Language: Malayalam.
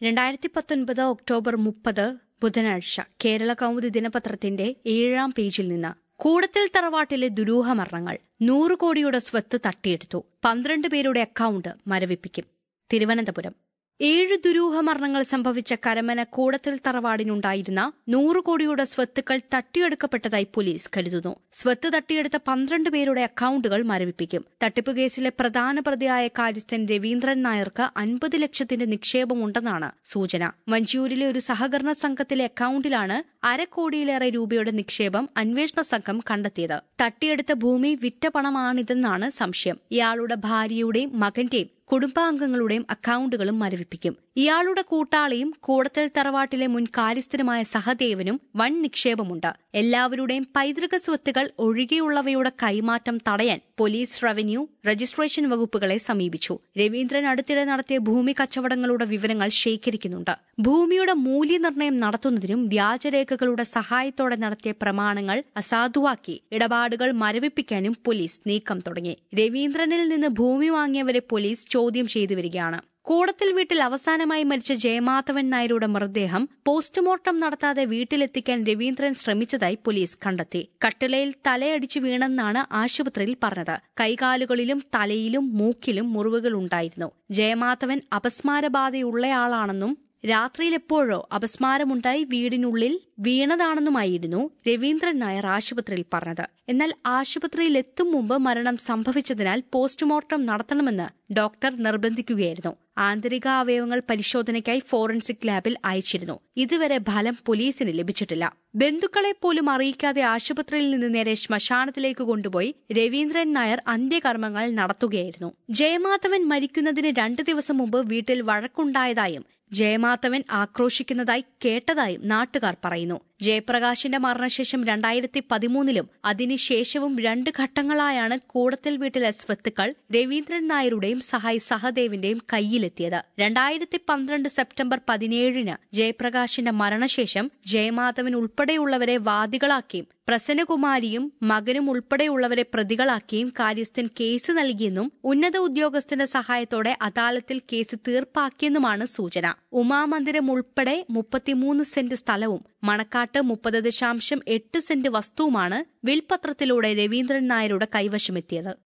രണ്ടായിരത്തി പത്തൊൻപത് ഒക്ടോബർ മുപ്പത് ബുധനാഴ്ച കേരള കൗമുദി ദിനപത്രത്തിന്റെ ഏഴാം പേജിൽ നിന്ന് കൂടത്തിൽ തറവാട്ടിലെ ദുരൂഹമരണങ്ങൾ നൂറ് കോടിയുടെ സ്വത്ത് തട്ടിയെടുത്തു പന്ത്രണ്ട് പേരുടെ അക്കൌണ്ട് മരവിപ്പിക്കും തിരുവനന്തപുരം ഏഴ് ദുരൂഹ മരണങ്ങൾ സംഭവിച്ച കരമന കൂടത്തിൽ തറവാടിനുണ്ടായിരുന്ന നൂറ് കോടിയുടെ സ്വത്തുക്കൾ തട്ടിയെടുക്കപ്പെട്ടതായി പോലീസ് കരുതുന്നു സ്വത്ത് തട്ടിയെടുത്ത പന്ത്രണ്ട് പേരുടെ അക്കൌണ്ടുകൾ മരവിപ്പിക്കും തട്ടിപ്പ് കേസിലെ പ്രധാന പ്രതിയായ കാര്യസ്ഥൻ രവീന്ദ്രൻ നായർക്ക് അൻപത് ലക്ഷത്തിന്റെ നിക്ഷേപമുണ്ടെന്നാണ് സൂചന വഞ്ചിയൂരിലെ ഒരു സഹകരണ സംഘത്തിലെ അക്കൌണ്ടിലാണ് അരക്കോടിയിലേറെ രൂപയുടെ നിക്ഷേപം അന്വേഷണ സംഘം കണ്ടെത്തിയത് തട്ടിയെടുത്ത ഭൂമി വിറ്റ പണമാണിതെന്നാണ് സംശയം ഇയാളുടെ ഭാര്യയുടെയും മകന്റെയും കുടുംബാംഗങ്ങളുടെയും അക്കൌണ്ടുകളും മരവിപ്പിക്കും ഇയാളുടെ കൂട്ടാളിയും കൂടത്തൽ തറവാട്ടിലെ മുൻ കാര്യസ്ഥനുമായ സഹദേവനും വൻ നിക്ഷേപമുണ്ട് എല്ലാവരുടെയും പൈതൃക സ്വത്തുകൾ ഒഴികെയുള്ളവയുടെ കൈമാറ്റം തടയാൻ പോലീസ് റവന്യൂ രജിസ്ട്രേഷൻ വകുപ്പുകളെ സമീപിച്ചു രവീന്ദ്രൻ അടുത്തിടെ നടത്തിയ ഭൂമി കച്ചവടങ്ങളുടെ വിവരങ്ങൾ ശേഖരിക്കുന്നുണ്ട് ഭൂമിയുടെ മൂല്യനിർണ്ണയം നടത്തുന്നതിനും വ്യാജരേഖകളുടെ സഹായത്തോടെ നടത്തിയ പ്രമാണങ്ങൾ അസാധുവാക്കി ഇടപാടുകൾ മരവിപ്പിക്കാനും പോലീസ് നീക്കം തുടങ്ങി രവീന്ദ്രനിൽ നിന്ന് ഭൂമി വാങ്ങിയവരെ പോലീസ് ചോദ്യം ചെയ്തു വരികയാണ് കൂടത്തിൽ വീട്ടിൽ അവസാനമായി മരിച്ച ജയമാധവൻ നായരുടെ മൃതദേഹം പോസ്റ്റ്മോർട്ടം നടത്താതെ വീട്ടിലെത്തിക്കാൻ രവീന്ദ്രൻ ശ്രമിച്ചതായി പോലീസ് കണ്ടെത്തി കട്ടിളയിൽ തലയടിച്ചു വീണെന്നാണ് ആശുപത്രിയിൽ പറഞ്ഞത് കൈകാലുകളിലും തലയിലും മൂക്കിലും മുറിവുകൾ ഉണ്ടായിരുന്നു ജയമാധവൻ അപസ്മാരബാധയുള്ളയാളാണെന്നും രാത്രിയിൽ എപ്പോഴോ അപസ്മാരമുണ്ടായി വീടിനുള്ളിൽ വീണതാണെന്നുമായിരുന്നു രവീന്ദ്രൻ നായർ ആശുപത്രിയിൽ പറഞ്ഞത് എന്നാൽ ആശുപത്രിയിൽ എത്തും മുമ്പ് മരണം സംഭവിച്ചതിനാൽ പോസ്റ്റ്മോർട്ടം നടത്തണമെന്ന് ഡോക്ടർ നിർബന്ധിക്കുകയായിരുന്നു ആന്തരിക അവയവങ്ങൾ പരിശോധനയ്ക്കായി ഫോറൻസിക് ലാബിൽ അയച്ചിരുന്നു ഇതുവരെ ഫലം പോലീസിന് ലഭിച്ചിട്ടില്ല ബന്ധുക്കളെ പോലും അറിയിക്കാതെ ആശുപത്രിയിൽ നിന്ന് നേരെ ശ്മശാനത്തിലേക്ക് കൊണ്ടുപോയി രവീന്ദ്രൻ നായർ അന്ത്യകർമ്മങ്ങൾ നടത്തുകയായിരുന്നു ജയമാധവൻ മരിക്കുന്നതിന് രണ്ടു ദിവസം മുമ്പ് വീട്ടിൽ വഴക്കുണ്ടായതായും ജയമാധവൻ ആക്രോശിക്കുന്നതായി കേട്ടതായും നാട്ടുകാർ പറയുന്നു ജയപ്രകാശിന്റെ മരണശേഷം രണ്ടായിരത്തി പതിമൂന്നിലും അതിനുശേഷവും രണ്ട് ഘട്ടങ്ങളായാണ് കൂടത്തിൽ വീട്ടിലെ സ്വത്തുക്കൾ രവീന്ദ്രൻ നായരുടെയും സഹായ് സഹദേവിന്റെയും കയ്യിലെത്തിയത് രണ്ടായിരത്തി പന്ത്രണ്ട് സെപ്റ്റംബർ പതിനേഴിന് ജയപ്രകാശിന്റെ മരണശേഷം ജയമാധവൻ ഉൾപ്പെടെയുള്ളവരെ വാദികളാക്കിയും പ്രസന്നകുമാരിയും മകനും ഉൾപ്പെടെയുള്ളവരെ പ്രതികളാക്കിയും കാര്യസ്ഥൻ കേസ് നൽകിയെന്നും ഉന്നത ഉദ്യോഗസ്ഥന്റെ സഹായത്തോടെ അദാലത്തിൽ കേസ് തീർപ്പാക്കിയെന്നുമാണ് സൂചന ഉമാമന്ദിരം ഉൾപ്പെടെ മുപ്പത്തിമൂന്ന് സെന്റ് സ്ഥലവും മണക്കാട്ട് മുപ്പത് ദശാംശം എട്ട് സെന്റ് വസ്തുവുമാണ് വിൽപത്രത്തിലൂടെ രവീന്ദ്രൻ നായരുടെ കൈവശമെത്തിയത്